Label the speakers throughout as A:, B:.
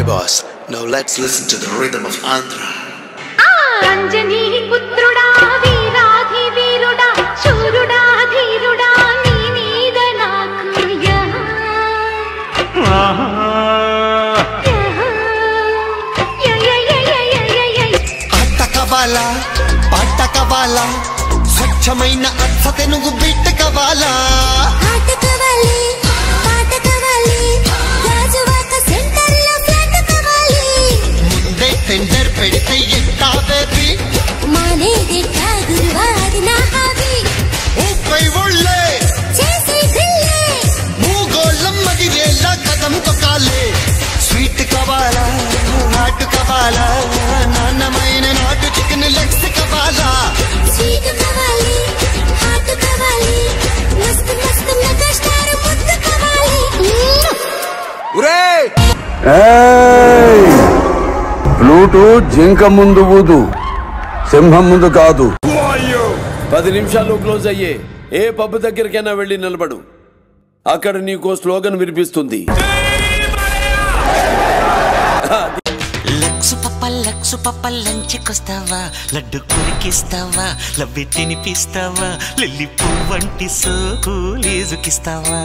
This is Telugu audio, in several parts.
A: Okay, boss. Now let's listen to the rhythm of Andhra.
B: Anjani పుత్రుడా వీరాధి వీరుడా శూరుడా ధీరుడా నీ మీద నాకు యహ. యహ. య, య, య, య, య, య, య.
C: ఆట కవాలా పాట కవాలా స్వచ్ఛమైన అర్థ తెనుగు బిడ్డ కవాలా
D: ఆట కావాలి పాట కావాలి గాజువాక సెంటర్లో ఫ్లాట్ కావాలి
C: ముందే టెండర్ పెడితే ఎట్టా బేబీ
D: మానేది గురువా అది నా హాబీ
C: ఊపై ఒళ్ళే
D: చేసి గిల్లే
C: మూగోళ్ళం మదిరేలా కదం తొక్కాలే స్వీట్ కవాలా నాటు కవాలా నాన్నమైన నాటు చికెన్ లెగ్స్ కవాలా
D: స్వీట్ కావాలి హాట్ కావాలి మస్తు మస్తు మెగాస్టార్ ముద్దు కావాలి
E: ఏయ్! ఫ్లూటు జింక ముందు ఊదు సింహం ముందు కాదు
F: పది నిమిషాలు క్లోజ్ అయ్యే ఏ పబ్బు దగ్గరికైనా వెళ్ళి నిలబడు అక్కడ నీకో స్లోగన్ వినిపిస్తుంది
G: లక్సు పప్ప లక్సు పప్ప లంచ్కొస్తావా లడ్డు కొరికిస్తావా లవ్వి తినిపిస్తావా లిల్లి పువ్వంటి సోకు లేజుకిస్తావా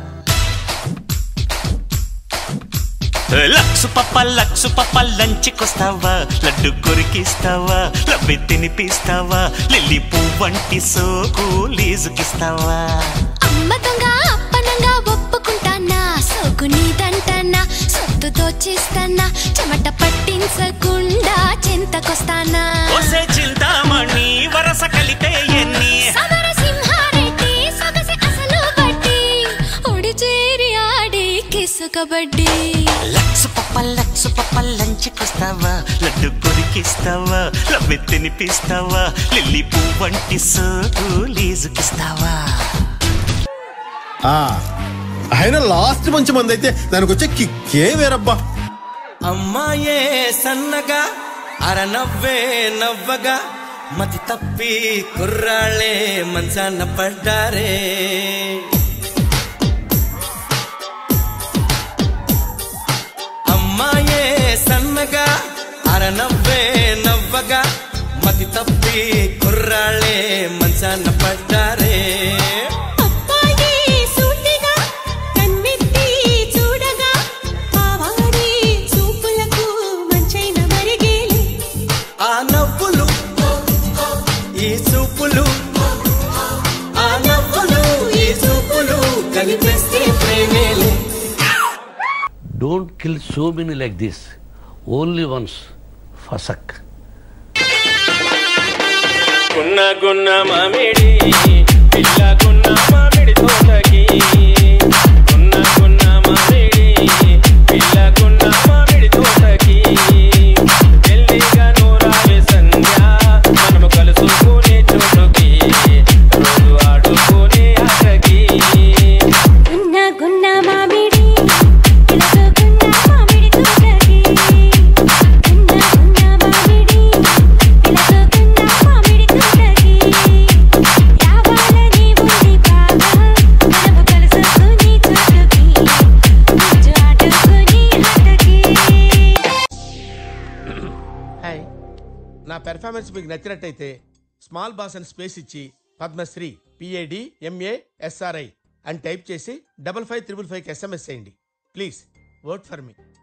G: లక్సు పప్ప లక్సు పప్ప లంచ్కొస్తావా లడ్డు కొరికిస్తావా లవ్వి తినిపిస్తావా లిల్లి పువ్వంటి సోకు లేజుకిస్తావా
D: అమ్మ దొంగ అప్పనంగా ఒప్పుకుంటానా సోకు నీదంటానా సొత్తు దోచేస్తానా చెమట పట్టించకుండా చింతకొస్తానా
G: ఒసే చింతామణి వరస కలిపే ఎన్ని
D: సమర సింహారెడ్డి సొగసి అసలు బట్టి ఒడి చేరి ఆడి కిసు కబడ్డీ
G: లక్సు పప్ప లక్సు పప్ప లంచ్కొస్తావా లడ్డు కొరికిస్తావా లవ్వి తినిపిస్తావా లిల్లీ పువ్వంటి సోకు లీజుకిస్తావా
H: ఆయన లాస్ట్ మంచి మంది అయితే దానికి వచ్చే కిక్కే వేరబ్బా
I: అమ్మాయే సన్నగా అరనవ్వే నవ్వగా మతి తప్పి కుర్రాళ్ళే మంచాన పడ్డారే అమ్మాయే సన్నగా అరనవ్వే నవ్వగా మతి తప్పి కుర్రాళ్ళే మంచాన పడ్డారే
D: అప్పాయి సూటిగా కన్నెత్తి చూడగా ఆవారి చూపులకు మంచైన మరిగేలే
I: ఆ నవ్వులు ఈ చూపులు ఆ నవ్వులు ఈ చూపులు కలిపేస్తే ప్రేమేలే
J: Don't kill so many like this. Only once. Fasak.
I: గున్న గున్న మామిడి పిల్ల గున్న మామిడి తోటకి గున్న గున్న మామిడి పిల్ల గున్న మామిడి తోటకి జల్దీగా నూరావే సంధ్య మనము కలుసుకునే చోటుకి రోజు ఆడుకునే ఆటకి
D: గున్న గున్న మామిడి ఇలాగ గున్న మామిడి తోటకి గున్న గున్న మామిడి ఇలాగ గున్న మామిడి తోటకి రావాలని ఉంది బాగా మనము కలుసుకుని చోటుకి రోజు ఆడుకుని ఆటకి
H: హాయ్ నా పెర్ఫార్మెన్స్ మీకు నచ్చినట్టయితే స్మాల్ బాస్ అని స్పేస్ ఇచ్చి పద్మశ్రీ పిఏడి ఎంఏ ఎస్ఆర్ఐ అని టైప్ చేసి డబల్ ఫైవ్ త్రిబుల్ ఫైవ్కి ఎస్ఎంఎస్ చేయండి ప్లీజ్ వర్క్ ఫర్ మీ